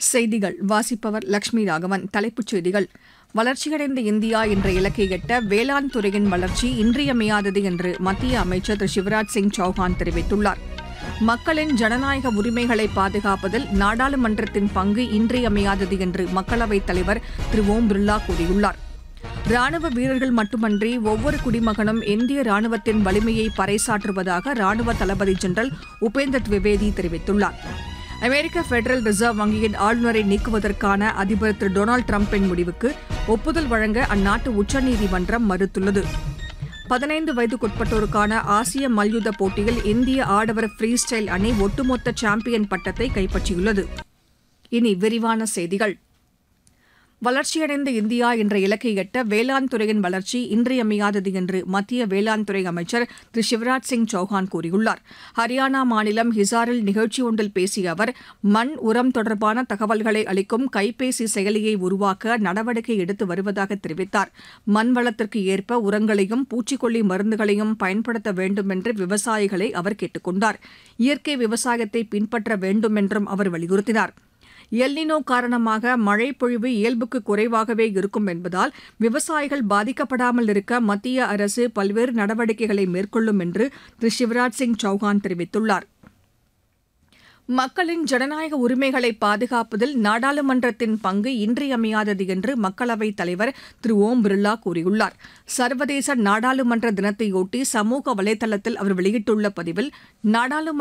செய்திகள் வாசிப்பவர் லட்சுமி ராகவன் தலைப்புச் செய்திகள் வளர்ச்சியடைந்த இந்தியா என்ற இலக்கை எட்ட வேளாண் துறையின் வளர்ச்சி இன்றியமையாதது என்று மத்திய அமைச்சர் திரு சிவராஜ் சிங் சௌஹான் தெரிவித்துள்ளார் மக்களின் ஜனநாயக உரிமைகளை பாதுகாப்பதில் நாடாளுமன்றத்தின் பங்கு இன்றியமையாதது என்று மக்களவைத் தலைவர் திரு ஓம் பிர்லா கூறியுள்ளார் ராணுவ வீரர்கள் மட்டுமன்றி ஒவ்வொரு குடிமகனும் இந்திய ராணுவத்தின் வலிமையை பறைசாற்றுவதாக ராணுவ தளபதி ஜெனரல் உபேந்தர் திவிவேதி தெரிவித்துள்ளார் அமெரிக்க பெடரல் ரிசர்வ் வங்கியின் ஆளுநரை நீக்குவதற்கான அதிபர் திரு டொனால்டு டிரம்பின் முடிவுக்கு ஒப்புதல் வழங்க அந்நாட்டு உச்சநீதிமன்றம் மறுத்துள்ளது பதினைந்து வயதுக்குட்பட்டோருக்கான ஆசிய மல்யுத்த போட்டியில் இந்திய ஆடவர் ஃப்ரீ ஸ்டைல் அணி ஒட்டுமொத்த சாம்பியன் பட்டத்தை கைப்பற்றியுள்ளது இனி விரிவான செய்திகள் வளர்ச்சியடைந்த இந்தியா என்ற இலக்கை எட்ட வேளாண் துறையின் வளர்ச்சி இன்றியமையாதது என்று மத்திய வேளாண் துறை அமைச்சர் திரு சிவராஜ் சிங் சௌஹான் கூறியுள்ளார் ஹரியானா மாநிலம் ஹிசாரில் நிகழ்ச்சி ஒன்றில் பேசிய அவர் மண் உரம் தொடர்பான தகவல்களை அளிக்கும் கைபேசி செயலியை உருவாக்க நடவடிக்கை எடுத்து வருவதாக தெரிவித்தார் மண் வளத்திற்கு ஏற்ப உரங்களையும் பூச்சிக்கொல்லி மருந்துகளையும் பயன்படுத்த வேண்டும் என்று விவசாயிகளை அவர் கேட்டுக் கொண்டார் இயற்கை விவசாயத்தை பின்பற்ற வேண்டும் என்றும் அவர் வலியுறுத்தினார் எல்னினோ காரணமாக மழை பொழிவு இயல்புக்கு குறைவாகவே இருக்கும் என்பதால் விவசாயிகள் பாதிக்கப்படாமல் இருக்க மத்திய அரசு பல்வேறு நடவடிக்கைகளை மேற்கொள்ளும் என்று திரு சிவராஜ் சிங் சௌஹான் தெரிவித்துள்ளார் மக்களின் ஜனநாயக உரிமைகளை பாதுகாப்பதில் நாடாளுமன்றத்தின் பங்கு இன்றியமையாதது என்று மக்களவைத் தலைவர் திரு ஓம் பிர்லா கூறியுள்ளார் சர்வதேச நாடாளுமன்ற தினத்தையொட்டி சமூக வலைதளத்தில் அவர் வெளியிட்டுள்ள பதிவில் நாடாளுமன்ற